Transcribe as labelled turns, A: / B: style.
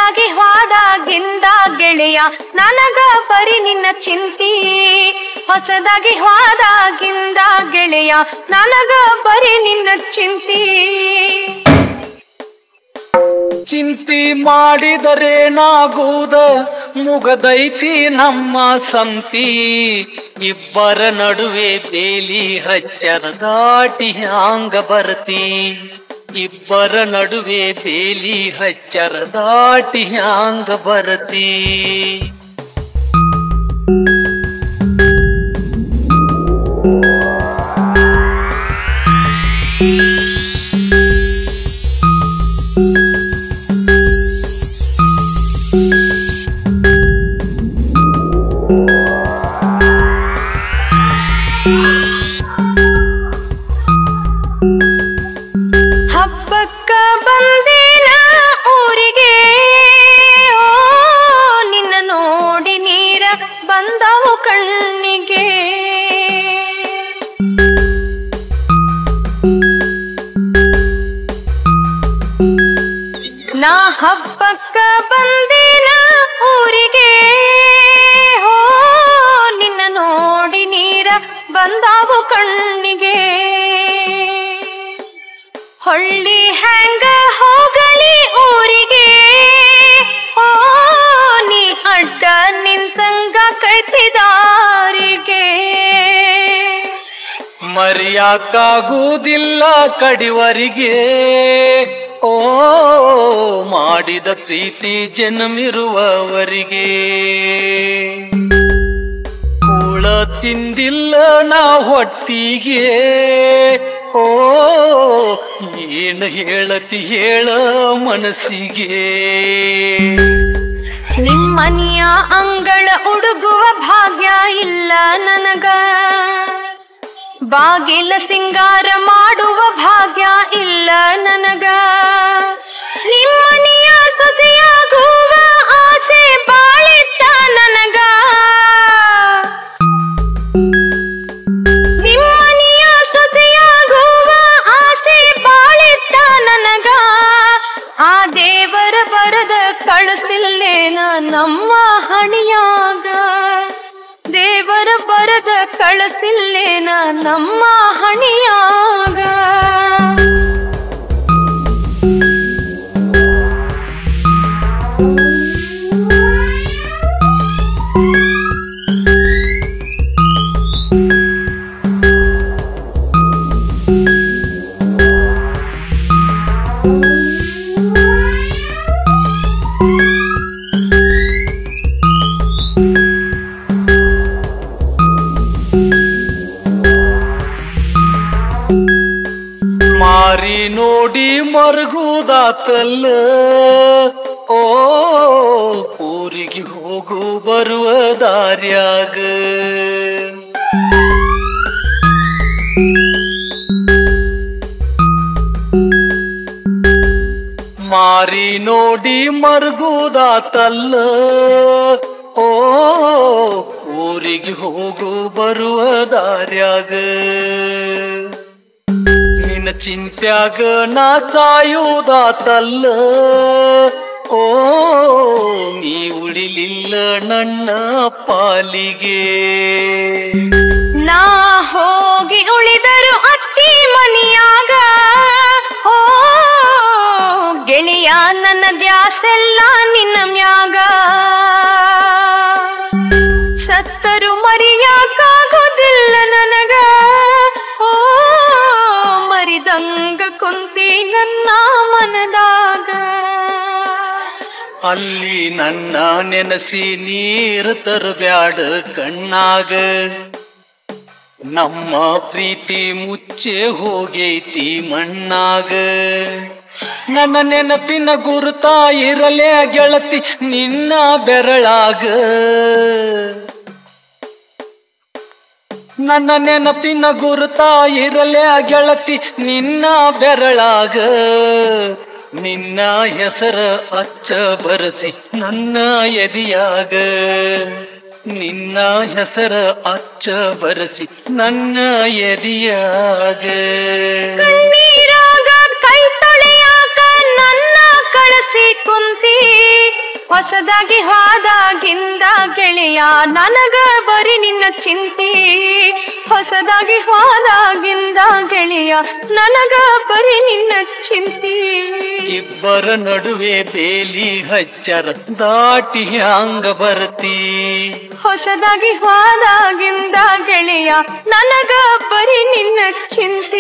A: ಹೊಸದಾಗಿ ಹೋದಾಗಿಂದ ಗೆಳೆಯ ನನಗ ಬರಿ ನಿನ್ನ ಚಿಂತಿ ಹೊಸದಾಗಿ ಹೋದಾಗಿಂದ ಗೆಳೆಯ ನನಗ ಬರಿ ನಿನ್ನ ಚಿಂತಿ
B: ಚಿಂತಿ ಮಾಡಿದರೇನಾಗುವುದ ಮುಗದೈತಿ ನಮ್ಮ ಸಂತಿ ಇಬ್ಬರ ನಡುವೆ ಬೇಲಿ ಹಚ್ಚರ ದಾಟಿ ಹ್ಯಾಂಗ ಬರ್ತಿ ಇಬ್ಬರ ನಡುವೆ ಬೇಲಿ ಹಚ್ಚರ ದಾಟಿ ಹ್ಯಾಂಗ ಬರ್ತಿ
A: ಹಬ್ಬಕ್ಕ ಬಂದಿನ ಊರಿಗೆ ಓ ನಿನ್ನ ನೋಡಿ ನೀರ ಬಂದವು ಕಣ್ಣಿಗೆ ನಾ ಹಬ್ಬಕ್ಕ ಬಂದಿನ ಊರಿಗೆ ಹೋ ನಿನ್ನ ನೋಡಿ ನೀರ ಬಂದಾವು ಕಣ್ಣಿಗೆ ಹೊಳ್ಳಿ ಹ್ಯಾಂಗ ಹೋಗಲಿ ಊರಿಗೆ ಓ ನೀ ಅಡ್ಡ ನಿಂತಂಗ ಕೈತಿದಾರಿಗೆ
B: ಮರೆಯಾಕಾಗುವುದಿಲ್ಲ ಕಡಿವರಿಗೆ ಓ ಮಾಡಿದ ಪ್ರೀತಿ ಜನ್ಮಿರುವವರಿಗೆ ಕೂಳ ತಿಂದಿಲ್ಲ ನಾ ಹೊಟ್ಟಿಗೆ ಓ ಏನು ಹೇಳತಿ ಹೇಳ ಮನಸ್ಸಿಗೆ
A: ನಿಮ್ಮನಿಯ ಅಂಗಳ ಉಡುಗುವ ಭಾಗ್ಯ ಇಲ್ಲ ನನಗ ಬಾಗಿಲ ಸಿಂಗಾರ ಮಾಡುವ ಭಾಗ್ಯ ಇಲ್ಲ ನನಗ ನಿಮ್ಮನಿಯ ಸೊಸೆಯಾಗುವ ಆಸೆ ಬಾಳಿತ್ತ ನನಗ ನಿಮ್ಮನಿಯ ಸೊಸೆಯಾಗುವ ಆಸೆ ಬಾಳಿತ್ತ ನನಗ ಆ ದೇವರ ಬರದ ಕಳಿಸಿಲ್ಲೇನ ನಮ್ಮ ಹಣಿಯಾಗ ದೇವರ ಬರದ ಕಳಿಸಿಲ್ಲೇನ ನಮ್ಮ ಹಣಿಯಾಗ
B: ಮಾರಿ ನೋಡಿ ಮರಗುದಾತಲ್ಲ ಓ ಊರಿಗೆ ಹೋಗು ಬರುವ ದಾರ್ಯಾಗ ಮಾರಿ ನೋಡಿ ಮರಗುದಾತಲ್ಲ ಓ ಊರಿಗೆ ಹೋಗು ಬರುವ ದಾರ್ಯಾಗ ನಿನ್ನ ಚಿಂತ್ಯಾಗ ನಾ ಸಾಯುವುದಾತಲ್ಲ ಓ ನೀ ಉಳಿಲಿಲ್ಲ ನನ್ನ ಪಾಲಿಗೆ
A: ನಾ ಹೋಗಿ ಉಳಿದರು ಅತ್ತಿ ಮನಿಯಾಗ ಓ ಗೆಳೆಯ ನನ್ನ ದ್ಯಾಸೆಲ್ಲ ನಿನ್ನ ಮ್ಯಾಗ ಸತ್ತರು ಮರಿಯಾಕಾಗೋದಿಲ್ಲ ನನಗ ಓ ಮರಿದಂಗ ಕುಂತಿ ನನ್ನ ಮನದಾಗ
B: ಅಲ್ಲಿ ನನ್ನ ನೆನಸಿ ನೀರು ತರಬ್ಯಾಡ ಕಣ್ಣಾಗ ನಮ್ಮ ಪ್ರೀತಿ ಮುಚ್ಚೆ ಹೋಗೈತಿ ಮಣ್ಣಾಗ ನನ್ನ ನೆನಪಿನ ಗುರುತ ಇರಲೇ ಗೆಳತಿ ನಿನ್ನ ಬೆರಳಾಗ ನನ್ನ ನೆನಪಿನ ಗುರುತ ಇರಲೇ ಗೆಳತಿ ನಿನ್ನ ಬೆರಳಾಗ ನಿನ್ನ ಹೆಸರ ಅಚ್ಚ ಬರಸಿ ನನ್ನ ಎದಿಯಾಗ ನಿನ್ನ ಹೆಸರ ಅಚ್ಚ ಬರಸಿ ನನ್ನ ಎದಿಯಾಗ
A: ಕಣ್ಣೀರಾಗ ಕೈ ತೊಳೆಯಾಕ ನನ್ನ ಕಳಸಿ ಕುಂತಿ ಹೊಸದಾಗಿ ಹೋದಾಗಿಂದ ಗೆಳೆಯ ನನಗ ಬರೀ ನಿನ್ನ ಚಿಂತಿ ಹೊಸದಾಗಿ ಹೋದಾಗಿಂದ ಗೆಳೆಯ ನನಗ ಬರೀ ನಿನ್ನ ಚಿಂತಿ
B: ಇಬ್ಬರ ನಡುವೆ ಬೇಲಿ ಹಚ್ಚರ ದಾಟಿ ಹ್ಯಾಂಗ ಬರ್ತಿ
A: ಹೊಸದಾಗಿ ಹೋದಾಗಿಂದ ಗೆಳೆಯ ನನಗ ಬರೀ ನಿನ್ನ ಚಿಂತಿ